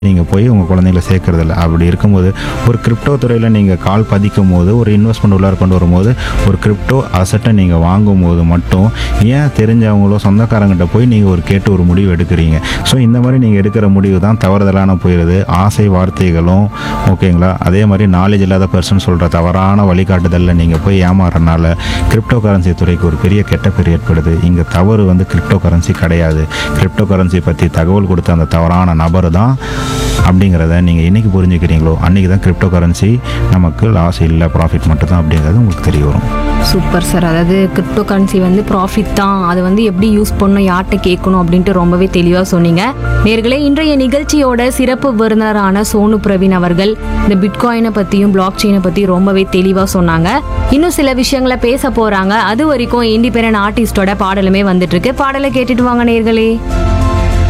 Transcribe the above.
நீங்கள் போய் உங்கள் குழந்தைகளை சேர்க்கறதில்ல அப்படி இருக்கும்போது ஒரு கிரிப்டோ துறையில் நீங்கள் கால் பதிக்கும் போது ஒரு இன்வெஸ்ட்மெண்ட் உள்ளார கொண்டு வரும்போது ஒரு கிரிப்டோ அசட்டை நீங்கள் வாங்கும் போது மட்டும் ஏன் தெரிஞ்சவங்களோ சொந்தக்காரங்கிட்ட போய் நீங்கள் ஒரு கேட்டு ஒரு முடிவு எடுக்கிறீங்க ஸோ இந்த மாதிரி நீங்கள் எடுக்கிற முடிவு தான் தவறுதலான போயிடுது ஆசை வார்த்தைகளும் ஓகேங்களா அதே மாதிரி நாலேஜ் இல்லாத பர்சன் சொல்கிற தவறான வழிகாட்டுதலில் நீங்கள் போய் ஏமாறனால கிரிப்டோ கரன்சி துறைக்கு ஒரு பெரிய கெட்ட பேர் ஏற்படுது இங்கே தவறு வந்து கிரிப்டோ கரன்சி கிடையாது கிரிப்டோ கரன்சி பற்றி தகவல் கொடுத்த அந்த தவறான நபர் தான் அப்படிங்கிறத நீங்கள் என்னைக்கு புரிஞ்சுக்கிறீங்களோ அன்றைக்கி தான் கிரிப்டோ கரன்சி நமக்கு லாஸ் இல்லை ப்ராஃபிட் மட்டும் தான் அப்படிங்கிறது உங்களுக்கு தெரிய வரும் சூப்பர் சார் அதாவது கிரிப்டோ கரன்சி வந்து ப்ராஃபிட் தான் அது வந்து எப்படி யூஸ் பண்ணணும் யார்கிட்ட கேட்கணும் அப்படின்ட்டு ரொம்பவே தெளிவாக சொன்னீங்க நேர்களே இன்றைய நிகழ்ச்சியோட சிறப்பு விருந்தினரான சோனு பிரவீன் அவர்கள் இந்த பிட்காயினை பற்றியும் பிளாக் செயினை பற்றி ரொம்பவே தெளிவாக சொன்னாங்க இன்னும் சில விஷயங்களை பேச போகிறாங்க அது வரைக்கும் இண்டிபெண்டன்ட் ஆர்டிஸ்டோட பாடலுமே வந்துட்டு இருக்கு பாடலை கேட்டுட்டு வாங்க நேர்களே